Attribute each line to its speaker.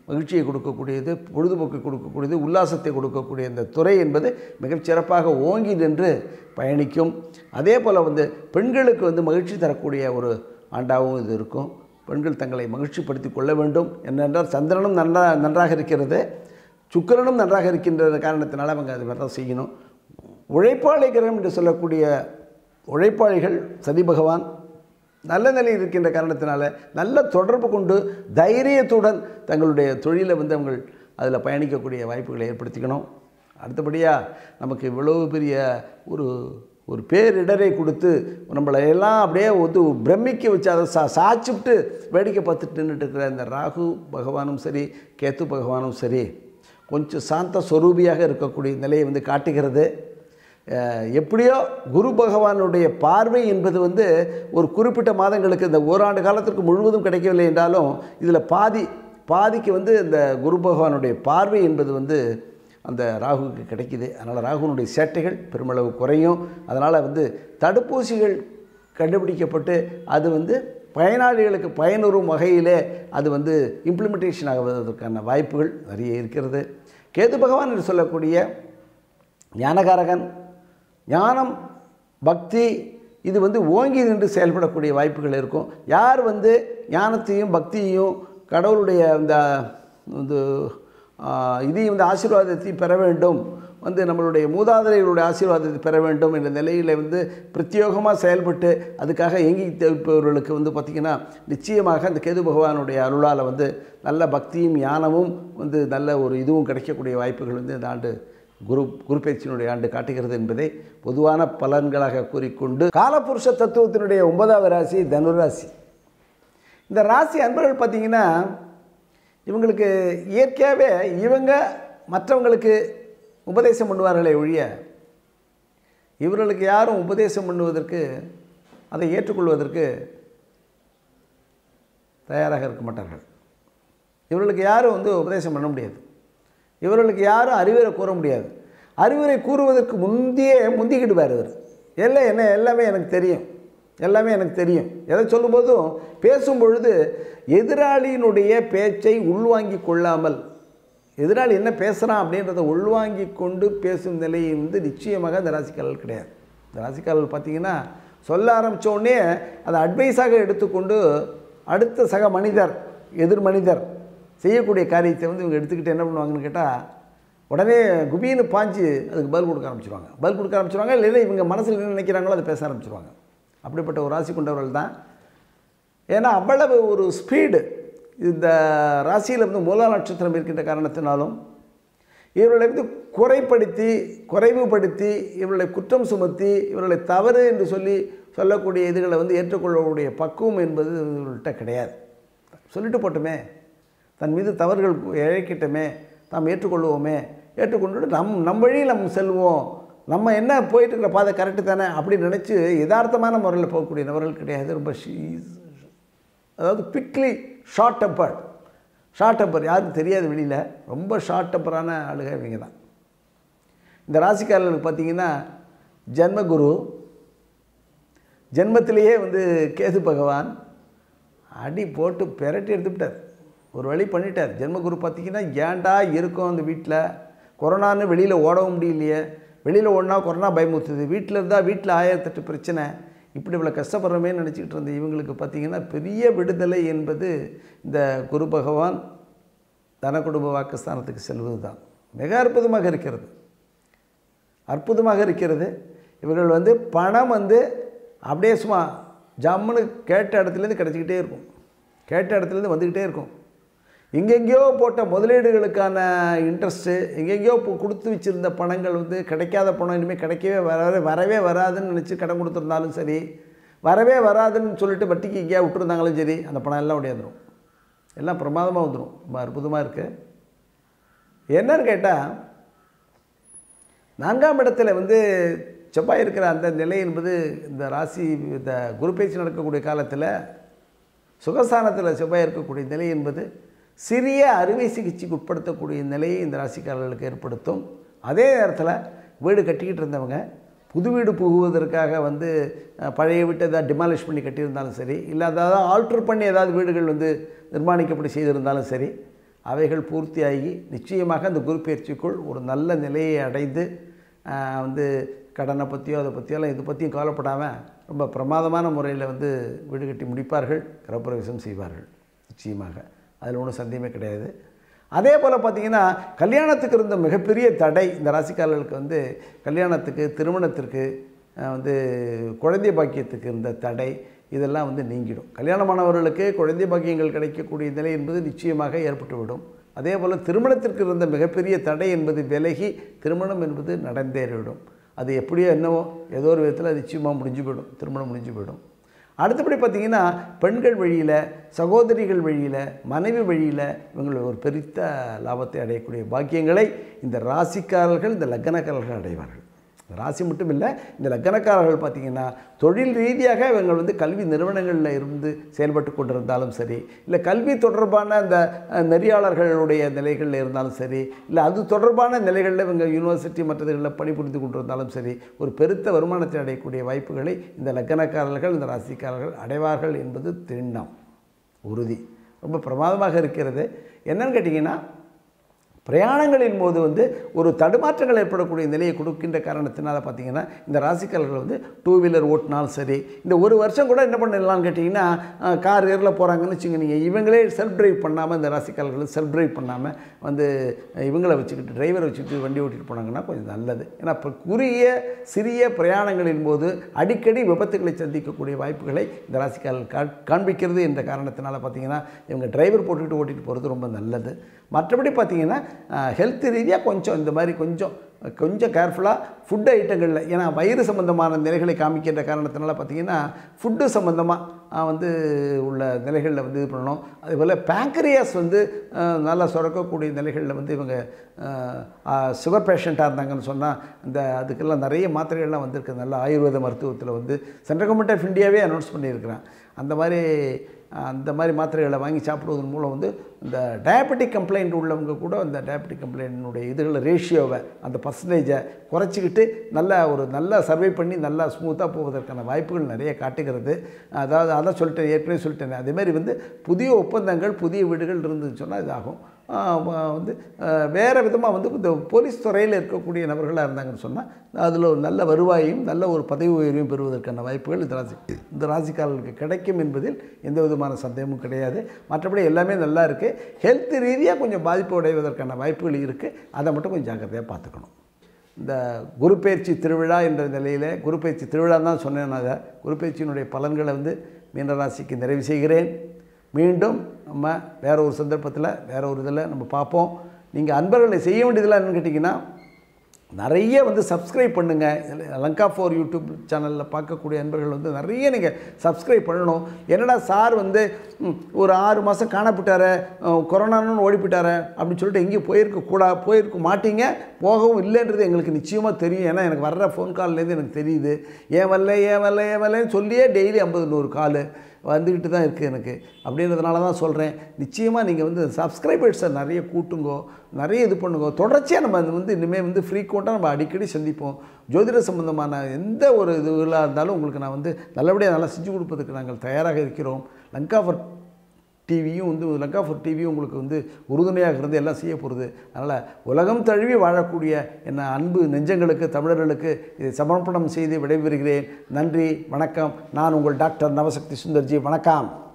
Speaker 1: மகிழ்ச்சியை கொடுக்கக்கூடியது பொழுதுபோக்கு கொடுக்கக்கூடியது உல்லாசத்தை கொடுக்கக்கூடிய இந்த துறை என்பது மிகச் சிறப்பாக ஓங்கி நின்று பயணிக்கும் அதே போல் வந்து பெண்களுக்கு வந்து மகிழ்ச்சி தரக்கூடிய ஒரு ஆண்டாகவும் இது இருக்கும் பெண்கள் தங்களை மகிழ்ச்சிப்படுத்தி கொள்ள வேண்டும் என்னென்றால் சந்திரனும் நன்றா நன்றாக இருக்கிறது சுக்கிரனும் நன்றாக இருக்கின்ற காரணத்தினால அவங்க அது மாதிரி தான் செய்யணும் உழைப்பாளி கிரகம் என்று சொல்லக்கூடிய உழைப்பாளிகள் சதி பகவான் நல்ல நிலையில் இருக்கின்ற காரணத்தினால நல்ல தொடர்பு கொண்டு தைரியத்துடன் தங்களுடைய தொழிலை வந்து அவங்க அதில் பயணிக்கக்கூடிய வாய்ப்புகளை ஏற்படுத்திக்கணும் அடுத்தபடியாக நமக்கு இவ்வளவு பெரிய ஒரு ஒரு பேரிடரை கொடுத்து நம்மளை எல்லாம் அப்படியே வந்து பிரமிக்க வச்சு அதை சா சாச்சிவிட்டு வேடிக்கை பார்த்துட்டு நின்றுட்டு இருக்கிற இந்த ராகு பகவானும் சரி கேத்து பகவானும் சரி கொஞ்சம் சாந்த சொரூபியாக இருக்கக்கூடிய நிலையை வந்து காட்டுகிறது அஹ் எப்படியோ குரு பகவானுடைய பார்வை என்பது வந்து ஒரு குறிப்பிட்ட மாதங்களுக்கு இந்த ஓராண்டு காலத்திற்கு முழுவதும் கிடைக்கவில்லை என்றாலும் இதில் பாதி பாதிக்கு வந்து இந்த குரு பகவானுடைய பார்வை என்பது வந்து அந்த ராகுவுக்கு கிடைக்குது அதனால் ராகுனுடைய சேட்டைகள் பெருமளவு குறையும் அதனால் வந்து தடுப்பூசிகள் கண்டுபிடிக்கப்பட்டு அது வந்து பயனாளிகளுக்கு பயனுறும் வகையிலே அது வந்து இம்ப்ளிமெண்டேஷன் ஆகுவதற்கான வாய்ப்புகள் நிறைய இருக்கிறது கேது பகவான் என்று சொல்லக்கூடிய ஞானகாரகன் ஞானம் பக்தி இது வந்து ஓங்கி நின்று செயல்படக்கூடிய வாய்ப்புகள் இருக்கும் யார் வந்து ஞானத்தையும் பக்தியையும் கடவுளுடைய இந்த இந்த ஆ, இதையும் இந்த ஆசீர்வாதத்தை பெற வேண்டும் வந்து நம்மளுடைய மூதாதையர்களுடைய ஆசீர்வாதத்தை பெற வேண்டும் என்ற நிலையில் வந்து பிரத்யேகமாக செயல்பட்டு அதுக்காக ஏங்கி தவிப்பவர்களுக்கு வந்து பார்த்திங்கன்னா நிச்சயமாக அந்த கேது பகவானுடைய அருளால் வந்து நல்ல பக்தியும் ஞானமும் வந்து நல்ல ஒரு இதுவும் கிடைக்கக்கூடிய வாய்ப்புகள் வந்து இந்த ஆண்டு குரு குரு பேச்சினுடைய ஆண்டு காட்டுகிறது என்பதை பொதுவான பலன்களாக கூறிக்கொண்டு காலபுருஷ தத்துவத்தினுடைய ஒன்பதாவது ராசி தனுராசி இந்த ராசி அன்பர்கள் பார்த்திங்கன்னா இவங்களுக்கு இயற்கையாகவே இவங்க மற்றவங்களுக்கு உபதேசம் பண்ணுவார்களே ஒழிய இவர்களுக்கு யாரும் உபதேசம் பண்ணுவதற்கு அதை ஏற்றுக்கொள்வதற்கு தயாராக இருக்க மாட்டார்கள் இவர்களுக்கு யாரும் வந்து உபதேசம் பண்ண முடியாது இவர்களுக்கு யாரும் அறிவுரை கூற முடியாது அறிவுரை கூறுவதற்கு முந்தியே முந்திக்கிடுவார் இவர் எல்லாம் என்ன எல்லாமே எனக்கு தெரியும் எல்லாமே எனக்கு தெரியும் எதை சொல்லும்போதும் பேசும் பொழுது எதிராளியினுடைய பேச்சை உள்வாங்கி கொள்ளாமல் எதிராளி என்ன பேசுகிறான் அப்படின்றத உள்வாங்கி கொண்டு பேசும் நிலை வந்து நிச்சயமாக இந்த ராசிக்காரர்கள் கிடையாது இந்த ராசிக்காரர்கள் பார்த்தீங்கன்னா சொல்ல ஆரம்பிச்ச உடனே அதை அட்வைஸாக எடுத்துக்கொண்டு அடுத்த சக மனிதர் எதிர் மனிதர் செய்யக்கூடிய காரியத்தை வந்து இவங்க எடுத்துக்கிட்டு என்ன பண்ணுவாங்கன்னு கேட்டால் உடனே குபீன்னு பாஞ்சு அதுக்கு பதில் கொடுக்க ஆரம்பிச்சிருவாங்க பதில் கொடுக்க ஆரம்பிச்சிருவாங்க இல்லைன்னா இவங்க மனசில் என்ன நினைக்கிறாங்களோ அதை பேச ஆரம்பிச்சிருவாங்க அப்படிப்பட்ட ஒரு ராசி கொண்டவர்கள் தான் ஏன்னா அவ்வளவு ஒரு ஸ்பீடு இந்த ராசியில் வந்து மூலா நட்சத்திரம் இருக்கின்ற காரணத்தினாலும் இவர்களை வந்து குறைப்படுத்தி குறைவுபடுத்தி இவர்களை குற்றம் சுமத்தி இவர்களை தவறு என்று சொல்லி சொல்லக்கூடிய இதுகளை வந்து ஏற்றுக்கொள்ளக்கூடிய பக்குவம் என்பது இவர்கள்ட்ட கிடையாது சொல்லிட்டு போட்டுமே தன் மீது தவறுகள் இழைக்கட்டுமே நாம் ஏற்றுக்கொள்வோமே ஏற்றுக்கொண்டுட்டு நம் நம் வழியில் நம்ம செல்வோம் நம்ம என்ன போயிட்டு இருக்கிற பாதை கரெக்டு தானே அப்படின்னு நினச்சி யதார்த்தமான முறையில் போகக்கூடிய நபர்கள் கிடையாது ரொம்ப ஷீ- அதாவது quickly short temper short temper யாருக்கும் தெரியாது வெளியில் ரொம்ப ஷார்ட் டெம்பரான ஆளுக இவங்க தான் இந்த ராசிக்காரர்களுக்கு பார்த்தீங்கன்னா ஜென்மகுரு ஜென்மத்திலேயே வந்து கேது பகவான் அடி போட்டு பெரட்டி எடுத்துவிட்டார் ஒரு வழி பண்ணிட்டார் ஜென்மகுரு பார்த்தீங்கன்னா ஏன்டா இருக்கும் அந்த வீட்டில் கொரோனான்னு வெளியில் ஓடவும் முடியலையே வெளியில் ஓடினா கொரோனா பயமுறுத்துது வீட்டில் இருந்தால் வீட்டில் ஆயிரத்தெட்டு பிரச்சனை இப்படி இவ்வளோ கஷ்டப்படுறோமே நினச்சிக்கிட்டு இருந்த இவங்களுக்கு பார்த்தீங்கன்னா பெரிய விடுதலை என்பது இந்த குரு பகவான் தன குடும்ப வாக்குஸ்தானத்துக்கு செல்வது தான் மிக அற்புதமாக இருக்கிறது அற்புதமாக இருக்கிறது இவர்கள் வந்து பணம் வந்து அப்படியே சும்மா ஜம்முன்னு கேட்ட இடத்துலேருந்து கிடச்சிக்கிட்டே இருக்கும் கேட்ட இடத்துலேருந்து வந்துக்கிட்டே இருக்கும் எங்கெங்கேயோ போட்ட முதலீடுகளுக்கான இன்ட்ரெஸ்ட்டு எங்கெங்கேயோ இப்போ கொடுத்து வச்சுருந்த பணங்கள் வந்து கிடைக்காத பணம் இனிமேல் கிடைக்கவே வரவே வரவே வராதுன்னு நினச்சி கடன் கொடுத்துருந்தாலும் சரி வரவே வராதுன்னு சொல்லிட்டு வட்டிக்கு எங்கேயா விட்டுருந்தாங்களும் சரி அந்த பணம் எல்லாம் ஓடியாந்துடும் எல்லாம் பிரமாதமாக வந்துடும் ரொம்ப அற்புதமாக இருக்குது என்னன்னு கேட்டால் நான்காம் இடத்துல வந்து செவ்வாய் இருக்கிற அந்த நிலை என்பது இந்த ராசி இந்த குரு பேச்சு நடக்கக்கூடிய காலத்தில் சுகஸ்தானத்தில் செவ்வாய் இருக்கக்கூடிய நிலை என்பது சிறிய அறுவை சிகிச்சைக்கு உட்படுத்தக்கூடிய நிலையை இந்த ராசிக்காரர்களுக்கு ஏற்படுத்தும் அதே நேரத்தில் வீடு கட்டிக்கிட்டு இருந்தவங்க புது வீடு புகுவதற்காக வந்து அஹ், பழைய வீட்டை ஏதாவது டிமாலிஷ் பண்ணி கட்டியிருந்தாலும் சரி இல்லை அதாவது ஆல்ட்ரு பண்ணி ஏதாவது வீடுகள் வந்து நிர்மாணிக்கப்படி செய்திருந்தாலும் சரி அவைகள் பூர்த்தியாகி நிச்சயமாக அந்த குரு பயிற்சிக்குள் ஒரு நல்ல நிலையை அடைந்து ஆஹ், வந்து கடனை பற்றியோ அதை பற்றியோலாம் இது பற்றியும் கவலைப்படாமல் ரொம்ப பிரமாதமான முறையில் வந்து வீடு கட்டி முடிப்பார்கள் கிரகப்பிரவேசம் செய்வார்கள் நிச்சயமாக அதில் ஒன்றும் சந்தேகமே கிடையாது அதே போல் பார்த்தீங்கன்னா கல்யாணத்துக்கு இருந்த மிகப்பெரிய தடை இந்த ராசிக்காரர்களுக்கு வந்து கல்யாணத்துக்கு திருமணத்திற்கு அஹ், வந்து குழந்தை பாக்கியத்துக்கு இருந்த தடை இதெல்லாம் வந்து நீங்கிடும் கல்யாணமானவர்களுக்கு குழந்தை பாக்கியங்கள் கிடைக்கக்கூடிய நிலை என்பது நிச்சயமாக ஏற்பட்டுவிடும் அதே போல் திருமணத்திற்கு இருந்த மிகப்பெரிய தடை என்பது விலகி திருமணம் என்பது நடந்தேறிவிடும் அது எப்படியோ என்னவோ ஏதோ ஒரு விதத்தில் நிச்சயமாக முடிஞ்சு போயிடும் திருமணம் முடிஞ்சு போயிடும் அடுத்தபடி பார்த்தீங்கன்னா பெண்கள் வழியில் சகோதரிகள் வழியில் மனைவி வழியில் இவங்க ஒரு பெருத்த லாபத்தை அடையக்கூடிய பாக்கியங்களை இந்த ராசிக்காரர்கள் இந்த லக்னக்காரர்கள் அடைவார்கள் ராசி மட்டும் இல்லை இந்த லக்னக்காரர்கள் பார்த்திங்கன்னா தொழில் ரீதியாக இவங்க வந்து கல்வி நிறுவனங்களில் இருந்து செயல்பட்டு கொண்டிருந்தாலும் சரி இல்லை கல்வி தொடர்பான அந்த அஹ், நெறியாளர்களுடைய நிலைகளில் இருந்தாலும் சரி இல்லை அது தொடர்பான நிலைகளில் இவங்க யூனிவர்சிட்டி மற்றதுகளில் பணிபுரிந்து கொண்டிருந்தாலும் சரி ஒரு பெருத்த வருமானத்தை அடையக்கூடிய வாய்ப்புகளை இந்த லக்னக்காரர்கள் இந்த ராசிக்காரர்கள் அடைவார்கள் என்பது திண்ணம் உறுதி ரொம்ப பிரமாதமாக இருக்கிறது என்னன்னு கேட்டிங்கன்னா பிரயாணங்களின் போது வந்து ஒரு தடுமாற்றங்கள் ஏற்படக்கூடிய நிலையை கொடுக்கின்ற காரணத்தினால பார்த்தீங்கன்னா இந்த ராசிக்காரர்கள் வந்து டூ வீலர் ஓட்டினாலும் சரி இந்த ஒரு வருஷம் கூட என்ன பண்ணிடலாம்னு கேட்டிங்கன்னா அஹ், கார் ஏரில் போகிறாங்கன்னு வச்சுங்க நீங்கள் இவங்களே செல்ஃப் டிரைவ் பண்ணாமல் இந்த ராசிக்காரர்கள் செல்ஃப் டிரைவ் பண்ணாமல் வந்து அஹ், இவங்கள வச்சுக்கிட்டு டிரைவரை வச்சுக்கிட்டு வண்டி ஓட்டிட்டு போனாங்கன்னா கொஞ்சம் நல்லது ஏன்னா இப்போ குறுகிய சிறிய பிரயாணங்களின் போது அடிக்கடி விபத்துகளை சந்திக்கக்கூடிய வாய்ப்புகளை இந்த ராசிக்காரர்கள் கா காண்பிக்கிறது என்ற காரணத்தினால பார்த்தீங்கன்னா இவங்க டிரைவர் போட்டுக்கிட்டு ஓட்டிகிட்டு போகிறது ரொம்ப நல்லது மற்றபடி பார்த்தீங்கன்னா ஹெல்த் ரீதியாக கொஞ்சம் இந்த மாதிரி கொஞ்சம் கொஞ்சம் கேர்ஃபுல்லாக ஃபுட் ஐட்டங்களில் ஏன்னா வயிறு சம்பந்தமான நிலைகளை காமிக்கின்ற காரணத்தினால பார்த்தீங்கன்னா ஃபுட்டு சம்மந்தமாக வந்து உள்ள நிலைகளில் வந்து இது பண்ணணும் அதேபோல் பேங்க்ரியாஸ் வந்து அஹ், நல்லா சுரக்கக்கூடிய நிலைகளில் வந்து இவங்க சுகர் பேஷண்ட்டாக இருந்தாங்கன்னு சொன்னால் இந்த அதுக்கெல்லாம் நிறைய மாத்திரைகள்லாம் வந்திருக்கு நல்ல ஆயுர்வேத மருத்துவத்தில் வந்து சென்ட்ரல் கவர்மெண்ட் ஆஃப் இந்தியாவே அனௌன்ஸ் பண்ணியிருக்கிறேன் அந்த மாதிரி அந்த மாதிரி மாத்திரைகளை வாங்கி சாப்பிடுவதன் மூலம் வந்து இந்த டயபெட்டிக் கம்ப்ளைண்ட் உள்ளவங்க கூட அந்த டயபெட்டிக் கம்ப்ளைண்ட்டினுடைய இதுகளை ரேஷியோவை அந்த பர்சன்டேஜை குறைச்சிக்கிட்டு நல்லா ஒரு நல்லா சர்வை பண்ணி நல்லா ஸ்மூத்தாக போவதற்கான வாய்ப்புகள் நிறைய காட்டுகிறது அதாவது அதான் சொல்லிட்டேன் ஏற்கனவே சொல்லிட்டேன் அதேமாதிரி வந்து புதிய ஒப்பந்தங்கள் புதிய வீடுகள் இருந்துன்னு சொன்னால் இதாகும் ஆஹ் வ- வந்து ஆஹ் வேறு விதமாக வந்து இந்த போலீஸ் துறையில் இருக்கக்கூடிய நபர்களாக இருந்தாங்கன்னு சொன்னால் அதில் ஒரு நல்ல வருவாயையும் நல்ல ஒரு பதவி உயர்வையும் பெறுவதற்கான வாய்ப்புகள் இந்த ராசி இந்த ராசிக்காரர்களுக்கு கிடைக்கும் என்பதில் எந்த விதமான சந்தேகமும் கிடையாது மற்றபடி எல்லாமே நல்லா இருக்குது ஹெல்த் ரீதியாக கொஞ்சம் பாதிப்பு அடைவதற்கான வாய்ப்புகள் இருக்குது அதை மட்டும் கொஞ்சம் ஜாக்கிரதையாக பார்த்துக்கணும் இந்த குரு பயிற்சி திருவிழா என்ற நிலையில் குரு பயிற்சி திருவிழா தான் சொன்னேன் நான் அதை குரு பயிற்சியினுடைய பலன்களை வந்து மீனராசிக்கு நிறைவு செய்கிறேன் மீண்டும் நம்ம வேற ஒரு சந்தர்ப்பத்தில் வேற ஒரு இதில் நம்ம பார்ப்போம் நீங்கள் அன்பர்களை செய்ய வேண்டியதெல்லாம் என்னன்னு கேட்டிங்கன்னா நிறைய வந்து சப்ஸ்கிரைப் பண்ணுங்கள் இதில் லங்கா ஃபோர் யூடியூப் சேனலில் பார்க்கக்கூடிய அன்பர்கள் வந்து நிறைய நீங்கள் சப்ஸ்கிரைப் பண்ணணும் என்னடா சார் வந்து ம், ஒரு ஆறு மாதம் காணப்பட்டாரு அஹ், கொரோனான்னு ஓடிப்பிட்டாரு அப்படின்னு சொல்லிட்டு எங்கேயும் போயிருக்க கூடா போயிருக்க மாட்டீங்க போகவும் இல்லைன்றது எங்களுக்கு நிச்சயமாக தெரியும் ஏன்னா எனக்கு வர்ற ஃபோன் கால்லேருந்து எனக்கு தெரியுது ஏன் வரல ஏன் வரல ஏன் வரலன்னு சொல்லியே டெய்லி ஐம்பது நூறு கால் வந்துக்கிட்டு தான் இருக்குது எனக்கு அப்படின்றதுனால தான் சொல்கிறேன் நிச்சயமாக நீங்கள் வந்து சப்ஸ்கிரைபர்ஸை நிறைய கூட்டுங்கோ நிறைய இது பண்ணுங்க தொடர்ச்சியாக நம்ம அது வந்து இனிமேல் வந்து ஃப்ரீக்வெண்ட்டாக நம்ம அடிக்கடி சந்திப்போம் ஜோதிட சம்பந்தமான எந்த ஒரு இதுவாக இருந்தாலும் உங்களுக்கு நான் வந்து நல்லபடியாக நல்லா செஞ்சு கொடுப்பதற்கு நாங்கள் தயாராக இருக்கிறோம் லங்காஃபர் டிவியும் வந்து லங்கா ஃபோர் டிவியும் உங்களுக்கு வந்து உறுதுணையாக இருந்து எல்லாம் செய்ய போகிறது அதனால் உலகம் தழுவி வாழக்கூடிய என்ன அன்பு நெஞ்சங்களுக்கு தமிழர்களுக்கு இதை சமர்ப்பணம் செய்து விடைபெறுகிறேன் நன்றி வணக்கம் நான் உங்கள் டாக்டர் நவசக்தி சுந்தர்ஜி வணக்கம்